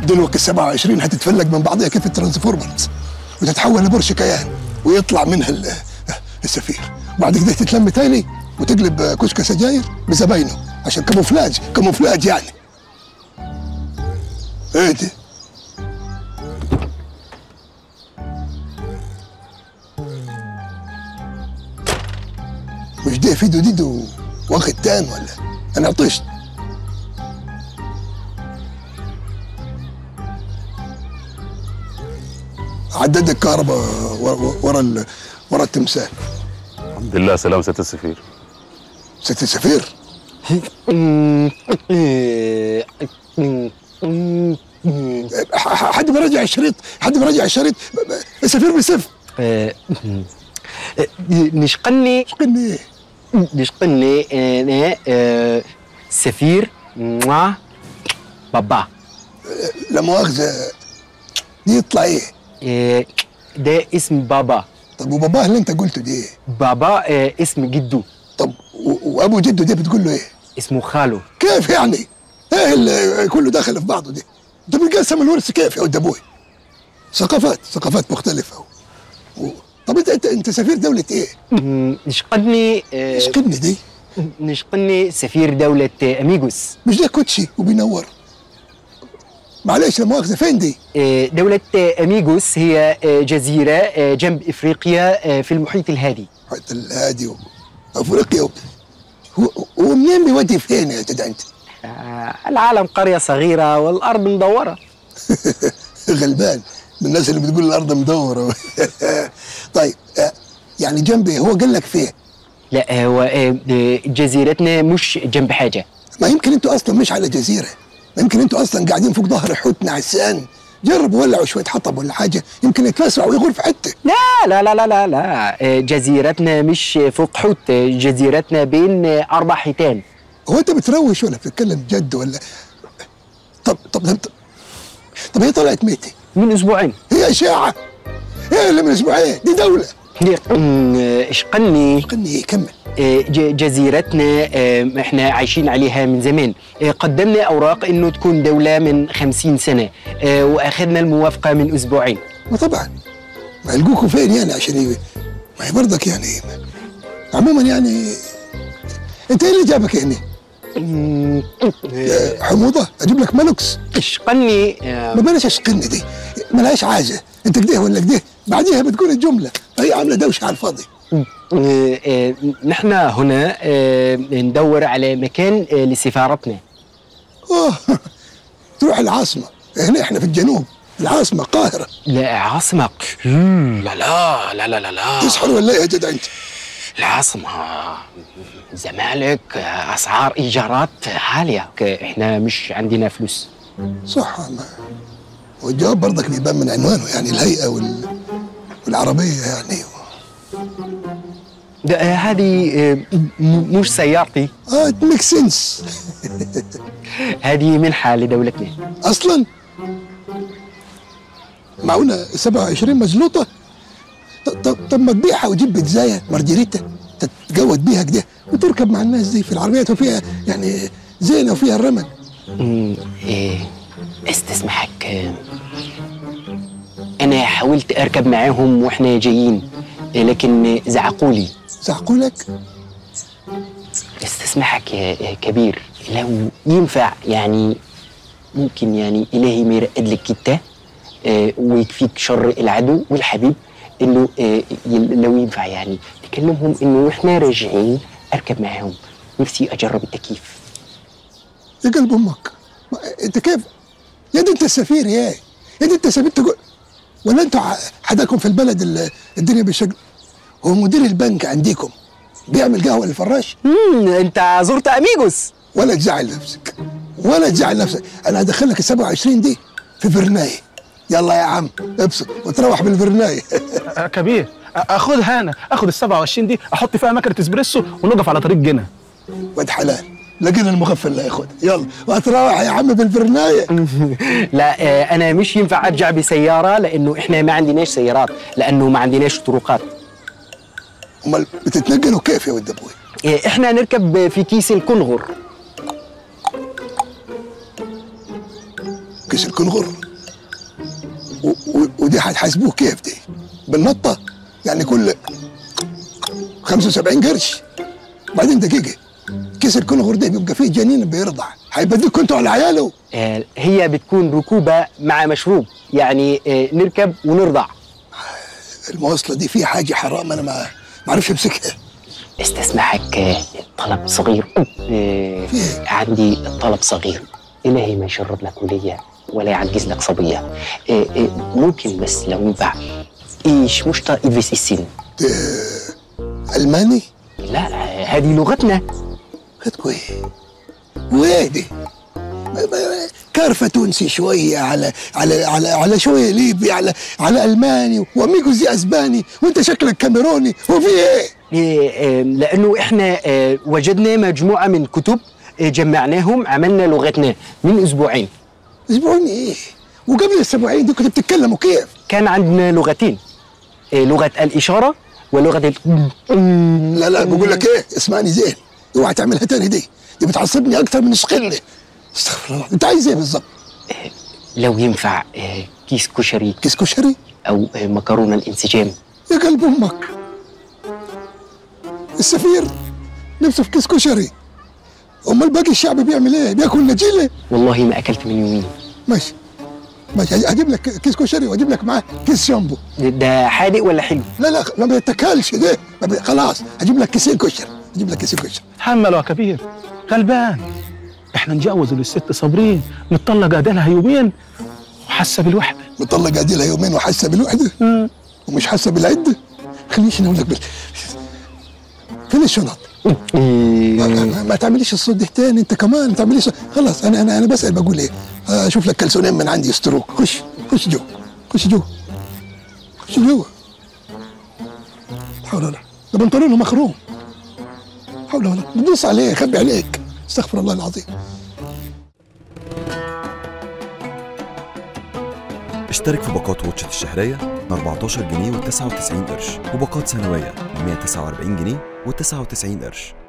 دلوقتي ال 27 هتتفلق من بعضها كيف الترانسفورمرز وتتحول لبرج كيان ويطلع منها ال- السفير بعد كده تتلم تاني وتقلب كشك سجاير بزباينه عشان كاموفلاج كاموفلاج يعني ايه ده مش ده فيدو ديدو واخد تان ولا انا عطشت عدد الكهرباء ورا ورا ال- ورا التمثال الحمد لله سلام سياده السفير ست السفير ح- ح- حد بيراجع الشريط حد بيراجع الشريط ب- ب- السفير بيسف نشقني قلني ايه نشقني انا آه، سفير مع بابا لا مؤاخذه دي يطلع ايه آه، ده اسم بابا طب وباباه اللي انت قلته دي ايه بابا آه، اسم جدو طب و- وابو جده دي بتقول له ايه اسمه خالو كيف يعني ايه اللي كله داخل في بعضه دي ده بيقسم الورث كيف يا ولد ابوي ثقافات ثقافات مختلفه و... طب انت انت انت سفير دوله ايه؟ مم، نشقني آه، ايش قبني دي؟ نشقني سفير دولة آه، أميغوس مش ده كوتشي وبينور معلش لا مؤاخذه فين دي؟ آه، دولة آه، أميغوس هي آه، جزيرة آه، جنب إفريقيا آه، في المحيط الهادي حتى الهادي و- افريقيا و... هو هو منين بيودي فين يا جدع انت؟ آه، العالم قرية صغيرة والأرض مدورة غلبان من الناس اللي بتقول الارض مدوره طيب آه، يعني جنبي هو قال لك فين؟ لا هو آه، آه، جزيرتنا مش جنب حاجة ما يمكن انتوا اصلا مش على جزيره ما يمكن انتوا اصلا قاعدين فوق ظهر حوت نعسان جربوا ولعوا شويه حطب ولا حاجه يمكن يتلسع ويغور في حته لا لا لا لا لا لا آه، جزيرتنا مش فوق حوت آه، جزيرتنا بين آه، أربع حيتان هو انت بتروش ولا بتتكلم جد ولا طب طب طب, طب هي طلعت ميته من أسبوعين هي اشاعه ايه اللي من اسبوعين دي دوله مم، آه، اشقني قني ايه كمل آه، ج- جزيرتنا آه، احنا عايشين عليها من زمان آه، قدمنا اوراق انه تكون دوله من خمسين سنه آه، واخذنا الموافقه من اسبوعين وطبعا ما يلقوكوا فين يعني عشان ي... ما هي برضك يعني عموما يعني انت ايه اللي جابك هنا؟ مم، يا حموضه اجيب لك ملوكس اشقني آه، ما بلاش اشقني دي ملهاش حاجه انت كده ولا كده بعديها بتقول الجمله هي عامله دوشه على الفاضي آه، آه، نحن هنا آه، ندور على مكان آه، لسفارتنا اوه تروح العاصمه هنا احنا في الجنوب العاصمه القاهره لا عاصمة لا لا لا لا لا لا تسحر ولا ايه يا جدع انت؟ العاصمة زمالك آه، أسعار إيجارات عالية إحنا مش عندنا فلوس صح ما والجواب برضك بيبان من عنوانه يعني الهيئه وال... والعربيه يعني ده آه، هذه آه، م- مش سيارتي اه ميك سنس هذه منحة لدولتنا اصلا معقولة 27 مزلوطة ط- طب طب ما تبيعها وتجيب بيتزاية مارجريتا تتجود بيها كده وتركب مع الناس دي في العربيات وفيها يعني زينة وفيها الرمل أمم، إيه استسمحك آه، أنا حاولت أركب معاهم وإحنا جايين آه، لكن زعقوا لي زعقوا لك استسمحك يا يا كبير لو ينفع يعني ممكن يعني إلهي ما يرقد لك كده آه، ويكفيك شر العدو والحبيب إنه آه، يل- لو ينفع يعني تكلمهم إنه إحنا راجعين أركب معاهم نفسي أجرب التكييف يا قلب امك ما- انت كيف يا دي انت السفير يا يا دي انت سفير تقول ولا انتوا ح- حداكم في البلد ال- الدنيا بالشكل هو مدير البنك عندكم بيعمل قهوه للفراش مم، أنت زرت أميغوس ولا تزعل نفسك ولا تزعل نفسك انا هدخلك ال 27 دي في فرنايه يلا يا عم ابسط وتروح بالفرنايه آه، كبير آه، اخدها انا اخد ال 27 دي احط فيها مكنه اسبريسو ونقف على طريق جنة واد حلال لقينا المغفل اللي هياخدها يلا وهتروح يا عم بالفرنايه لا آه، أنا مش ينفع أرجع بسيارة لأنه إحنا ما عندناش سيارات لأنه ما عندناش طرقات امال بتتنقلوا كيف يا ولد ابوي آه، إحنا نركب في كيس الكنغر كيس الكنغر و- و- ودي هتحاسبوه كيف دي بالنطه يعني كل 75 قرش بعدين دقيقه كيس الكنغر ده بيبقى فيه جنين بيرضع هيبديكوا انتوا على عياله آه، هي بتكون ركوبه مع مشروب يعني آه، نركب ونرضع المواصله دي فيها حاجه حرام انا ما ما اعرفش امسكها استسمحك آه، طلب صغير آه، عندي طلب صغير إلهي ما يشرب لك ولية ولا يعجز لك صبية آه، آه، ممكن بس لو ينفع إيش مشتا إيفيس السن الماني لا آه، هذه لغتنا خدكوا ايه وايه دي ما- ما- كارفة تونسي شوية على على على على شوية ليبي على على ألماني وأميجوزي أسباني وأنت شكلك كاميروني وفي إيه؟ آه، آه، لأنه إحنا آه، وجدنا مجموعة من كتب آه، جمعناهم عملنا لغتنا من أسبوعين أسبوعين إيه؟ وقبل الأسبوعين دي كنت بتتكلموا كيف؟ كان عندنا لغتين آه، لغة الإشارة ولغة ال... لا لا بقول لك إيه؟ اسمعني زين اوعى تعملها تاني دي دي بتعصبني أكتر من الشقلة استغفر الله أنت عايز إيه بالظبط؟ لو ينفع آه، كيس كشري كيس كشري؟ أو آه، مكرونة الانسجام يا قلب أمك السفير نفسه في كيس كشري أمال باقي الشعب بيعمل إيه؟ بياكل نجيلة؟ والله ما أكلت من يومين ماشي ماشي هجيب لك كيس كشري واجيب لك معاه كيس شامبو ده حادق ولا حلو؟ لا لا ما بيتكلش ده ما بي... خلاص هجيب لك كيسين كشري هجيب لك كيسين كشري تحمل يا كبير غلبان احنا نجوز للست صابرين نطلق ادالها يومين وحاسه بالوحده مطلق قاعد لها يومين وحاسه بالوحده مم. ومش حاسه بالعده خلينيش انا اقول لك بال... فين الشنط؟ ما, ما, ما تعمليش الصوت ده تاني انت كمان ما تعمليش خلاص انا انا انا بسال بقول ايه اشوف لك كلسونين من عندي يستروك خش خش جوه خش جوه خش جوه لا حول ولا ده بنطلونه مخروم حول ولا بدوس عليه خبي عليك استغفر الله العظيم اشترك في باقات واتشت الشهرية ب 14 جنيه و99 قرش وباقات سنوية ب 149 جنيه و99 قرش